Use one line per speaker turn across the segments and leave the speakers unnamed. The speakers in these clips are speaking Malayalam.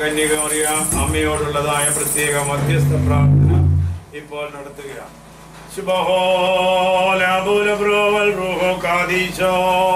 കന്യകമറിയ അമ്മയോടുള്ളതായ പ്രത്യേക മധ്യസ്ഥ പ്രാർത്ഥന ഇപ്പോൾ നടത്തുകയാണ് ശുഭഹോലാബുലബ്രോവൽ റൂഹോ കാദീശോ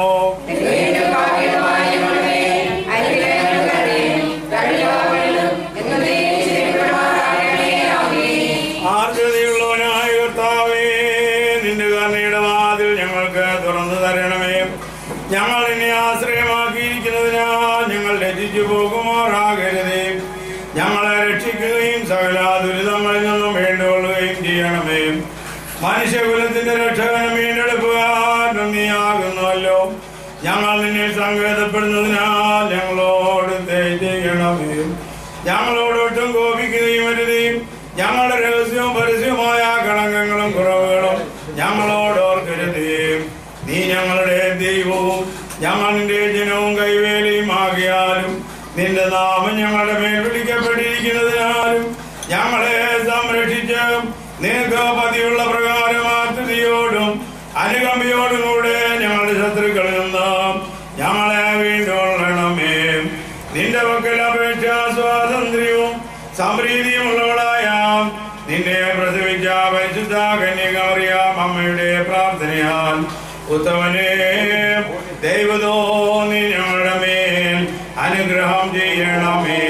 ആർദ്രതയുള്ളവനായ കർത്താവേ നിന്റെ കരുണയുടെ വാതിൽ ഞങ്ങൾക്ക് തുറന്നു തരണമേ ഞങ്ങൾ നിന്നെ ആശ്രയമാക്കിയിരിക്കുന്നതിനാൽ ഞങ്ങൾ ലജിച്ചു പോകുമാറാകരുതേ ഞങ്ങളെ രക്ഷിക്കുകയും സകല ദുരിതങ്ങളിൽ നിന്നും വേണ്ടുകൊള്ളുകയും ചെയ്യണമേ മനുഷ്യകുലത്തിന്റെ രക്ഷകനും വീണ്ടെടുപ്പുകാർ നീയാകുന്നുവല്ലോ ഞങ്ങൾ നിന്നെ സങ്കേതപ്പെടുന്നതിനാൽ ഞങ്ങളോട് ദയ ചെയ്യണമേ ഞങ്ങളോട് ഒട്ടും കോപിക്കുകയും അരുതേയും ഞങ്ങളുടെ രഹസ്യവും പരസ്യവുമായ കളങ്കങ്ങളും കുറവുകളും ഞങ്ങളോട് ഓർക്കരുതേ നീ ഞങ്ങളുടെ ദൈവവും ഞങ്ങൾ നിന്റെ ജനവും കൈവേലയും ആകിയാലും നിന്റെ നാമം ഞങ്ങളുടെ മേൽ വിളിക്കപ്പെട്ടിരിക്കുന്നതിനാലും ഞങ്ങളെ സംരക്ഷിച്ച് നിനക്ക് പതിയുള്ള പ്രകാരം ആർത്തിയോടും അനുകമ്പയോടും കൂടെ ഞങ്ങളുടെ ശത്രുക്കളിൽ നിന്ന് ഞങ്ങളെ വീണ്ടുകൊള്ളണമേ നിന്റെ പക്കൽ അപേക്ഷ സ്വാതന്ത്ര്യവും സംപ്രീതിയുമുള്ളവളായ നിന്നെ പ്രസവിച്ച പരിശുദ്ധ കന്യകമറിയാം അമ്മയുടെ പ്രാർത്ഥനയാൽ ഉത്തമനെ ദൈവതോ നീ ഞങ്ങളുടെ മേൽ അനുഗ്രഹം ചെയ്യണമേ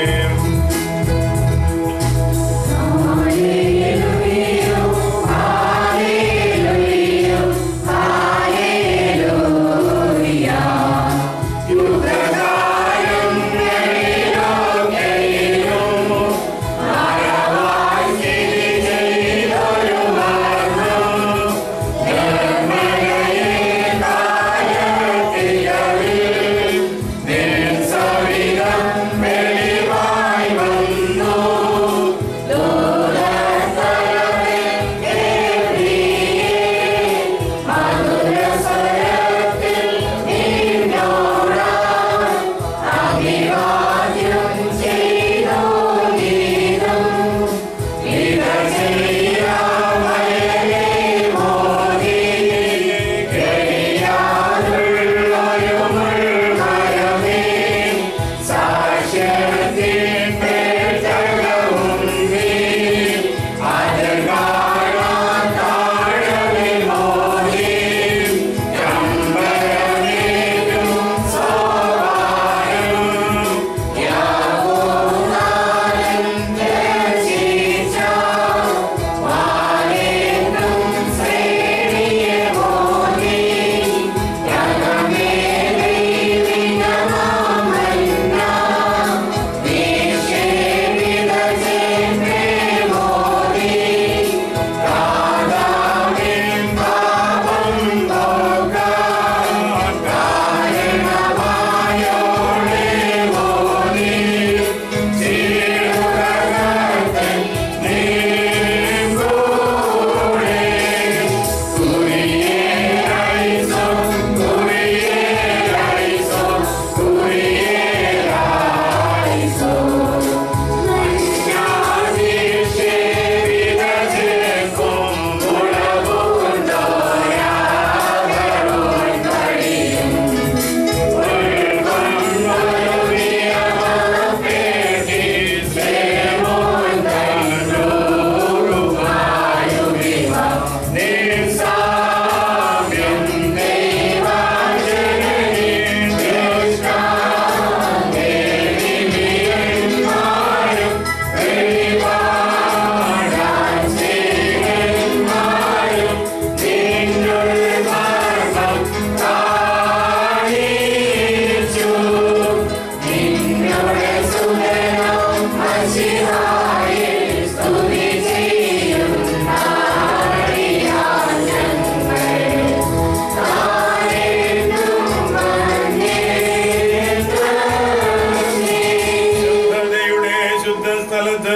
ശുദ്ധതയുടെ ശുദ്ധ സ്ഥലത്ത്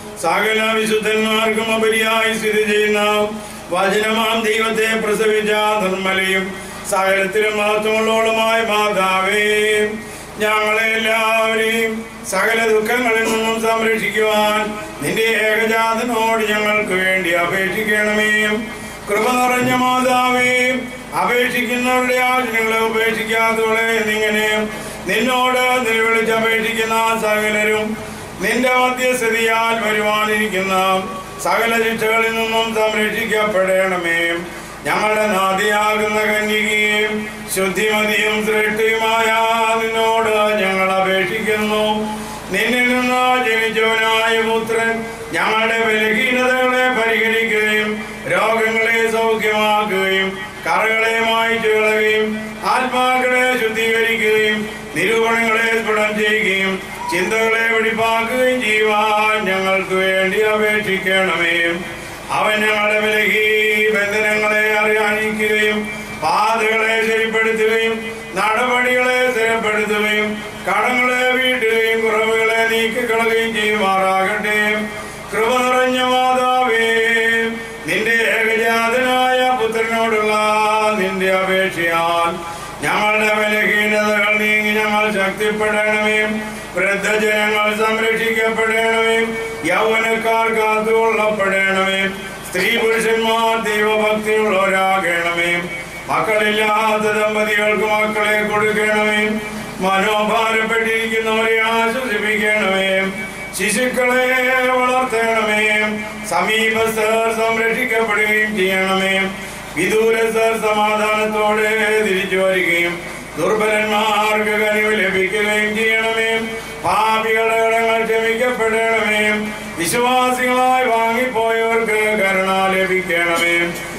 സകല വിശുദ്ധന്മാർക്കും ഉപരിയായി സ്ഥിതി ചെയ്യുന്ന വചനമാം ദൈവത്തെ പ്രസവിച്ച നിർമ്മലയും സകലത്തിലും മഹത്വമുള്ളവളുമായ മാതാവേ ഞങ്ങളെ എല്ലാവരെയും സകല ദുഃഖങ്ങളിൽ നിന്നും സംരക്ഷിക്കുവാൻ നിന്റെ ഏകജാതനോട് ഞങ്ങൾക്ക് വേണ്ടി അപേക്ഷിക്കണമേ കൃപ നിറഞ്ഞ മാതാവേ അപേക്ഷിക്കുന്നവരുടെ ആവശ്യങ്ങളെ ഉപേക്ഷിക്കാത്തവളെ എന്നിങ്ങനെ നിന്നോട് നിലവിളിച്ചപേക്ഷിക്കുന്ന സകലരും നിന്റെ മധ്യസ്ഥിതിയാൽ വരുവാനിരിക്കുന്ന സകല ശിക്ഷകളിൽ നിന്നും സംരക്ഷിക്കപ്പെടണമേ ഞങ്ങളുടെ നാദിയാകുന്ന കന്യകയും ശുദ്ധിമതിയും ശ്രേഷ്ഠയുമായ നിന്നോട് ഞങ്ങൾ അപേക്ഷിക്കുന്നു നിന്നിൽ നിന്ന് ജനിച്ചവനായ പുത്രൻ ഞങ്ങളുടെ ബലഹീനതകളെ പരിഹരിക്കുകയും രോഗങ്ങളെ സൗഖ്യമാക്കുകയും കറകളെ മായ്ച്ചു കളയുകയും ആത്മാക്കളെ ശുദ്ധീകരിക്കുകയും നിരൂപണങ്ങളെ സ്ഫുടം ചെയ്യുകയും ചിന്തകളെ വെടിപ്പാക്കുകയും ചെയ്യുവാൻ ഞങ്ങൾക്ക് വേണ്ടി അപേക്ഷിക്കണമേ അവൻ ഞങ്ങളുടെ വിലകി ബന്ധനങ്ങളെ അറിയാനിക്കുകയും പാതകളെ ശരിപ്പെടുത്തുകയും നടപടികളെ സ്ഥിരപ്പെടുത്തുകയും കടങ്ങളെ വീട്ടുകയും കുറവുകളെ നീക്കിക്കളയുകയും ചെയ്യുമാറാകട്ടെ കൃപ നിറഞ്ഞ മാതാവേ നിന്റെ ഏകജാതനായ പുത്രനോടുള്ള നിന്റെ അപേക്ഷയാൽ ഞങ്ങളുടെ ബലഹീനതകൾ നീങ്ങി ഞങ്ങൾ ശക്തിപ്പെടണമേ വൃദ്ധജനങ്ങൾ സംരക്ഷിക്കപ്പെടണമേ യൗവനക്കാർ കാത്തുകൊള്ളപ്പെടണമേ സ്ത്രീ പുരുഷന്മാർ ദൈവഭക്തിയുള്ളവരാകണമേ മക്കളില്ലാത്ത ദമ്പതികൾക്ക് മക്കളെ കൊടുക്കണമേ മനോഭാരപ്പെട്ടിരിക്കുന്നവരെ ആശ്വസിപ്പിക്കണമേ ശിശുക്കളെ വളർത്തണമേ സമീപസ്ഥർ സംരക്ഷിക്കപ്പെടുകയും ചെയ്യണമേ വിദൂരസ്ഥർ സമാധാനത്തോടെ തിരിച്ചു വരികയും ദുർബലന്മാർക്ക് കനിവ് ലഭിക്കുകയും ചെയ്യണമേ പാപികളുടെ കടങ്ങൾ ക്ഷമിക്കപ്പെടണമേ വിശ്വാസികളായി വാങ്ങിപ്പോയവർക്ക് കരുണ ലഭിക്കണമേ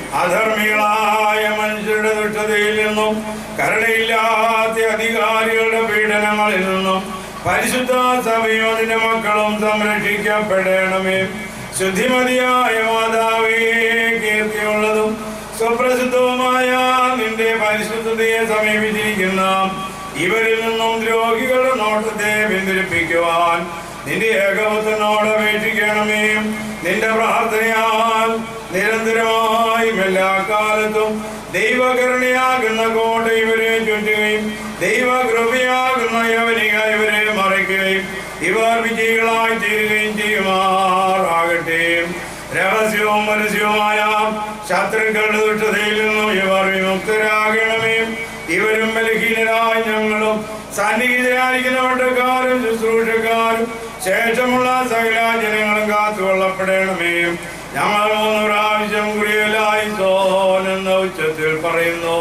അധർമ്മികളായ മനുഷ്യരുടെ ദുഷ്ടതയിൽ നിന്നും കരുണയില്ലാത്ത അധികാരികളുടെ പീഡനങ്ങളിൽ നിന്നും പരിശുദ്ധ സഭയും അതിന്റെ മക്കളും സംരക്ഷിക്കപ്പെടണമേ ശുദ്ധിമതിയായ മാതാവേ കീർത്തിയുള്ളതും സുപ്രസിദ്ധവുമായ നിന്റെ പരിശുദ്ധതയെ സമീപിച്ചിരിക്കുന്ന ഇവരിൽ നിന്നും ദ്രോഹികളുടെ നോട്ടത്തെ പിന്തിരിപ്പിക്കുവാൻ നിന്റെ ഏകപുത്രനോട് അപേക്ഷിക്കണമേ നിന്റെ പ്രാർത്ഥനയാൽ നിരന്തരമായും എല്ലാ കാലത്തും ദൈവകരുണയാകുന്ന കോട്ട ഇവരെ ചുറ്റുകയും ദൈവകൃപയാകുന്ന യവനിക ഇവരെ മറയ്ക്കുകയും ഇവർ വിജയികളായി തീരുകയും ചെയ്യുമാറാകട്ടെ രഹസ്യവും പരസ്യവുമായ ശത്രുക്കളുടെ ദുഷ്ടതയിൽ നിന്നും ഇവർ വിമുക്തരാകണമേ ഇവരും ബലഹീനരായ ഞങ്ങളും സന്നിഹിതരായിരിക്കുന്ന വട്ടക്കാരും ശുശ്രൂഷക്കാരും ശേഷമുള്ള സകല ജനങ്ങളും കാത്തുകൊള്ളപ്പെടണമേ ഞങ്ങൾ മൂന്ന് പ്രാവശ്യം കുടിയലായി സോൻ എന്ന ഉച്ചത്തിൽ പറയുന്നു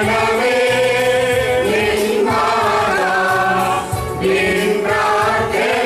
Bin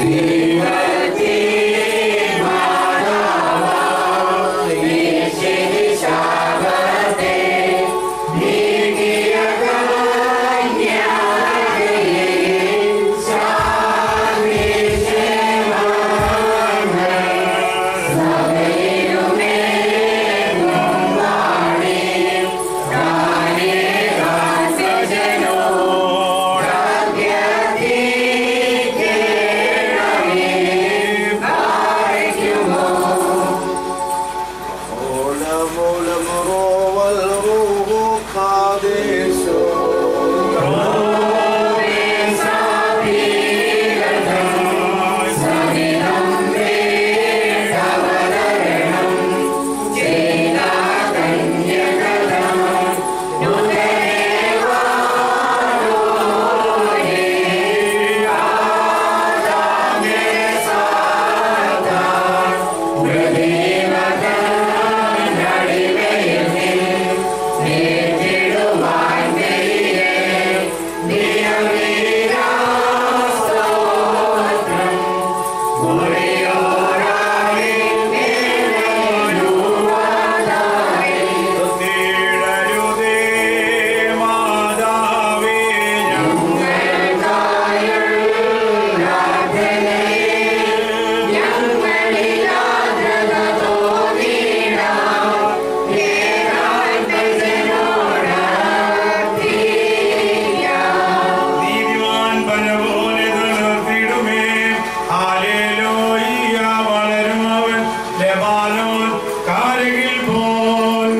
നീതിമാൻ പനപോലെ നിർത്തിയിടുമേ ഹാലേലൂയ വളരും അവൻ ലെബാനോൻ കാരകിൽ പോൽ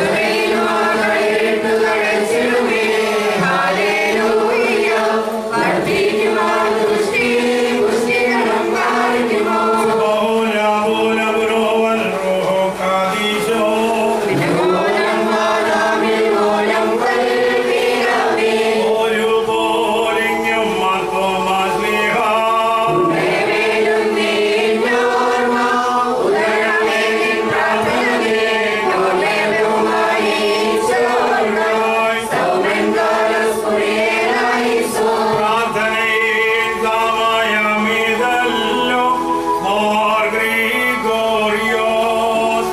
ബഹുല ബുല ബുരോവൽ റോഹോ കാദീശോ ഒരു പോലിങ്ങും മാർത്തോമാ സ്നേഹ പ്രാർത്ഥനയിൽ സമയമിതല്ലോ മോർ ഗ്രിഗോറിയോസ്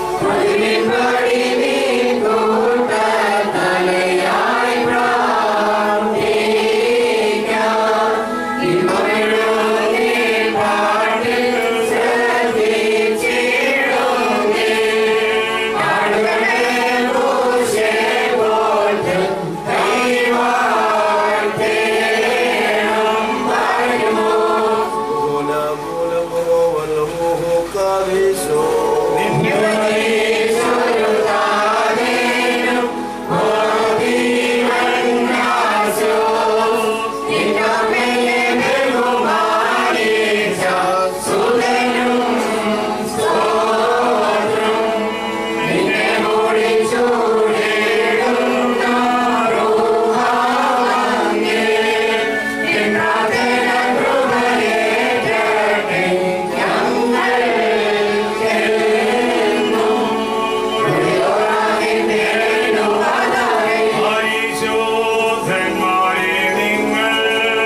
പരിശോധന്മാരെ നിങ്ങൾ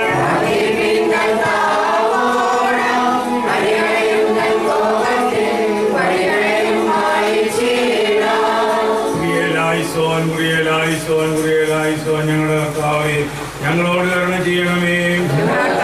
പ്രിയലായിസോൻ പ്രിയലായിസോൻ പ്രിയലായിസോൻ ഞങ്ങളുടെ കർത്താവേ ഞങ്ങളോട് കരുണ ചെയ്യണമേ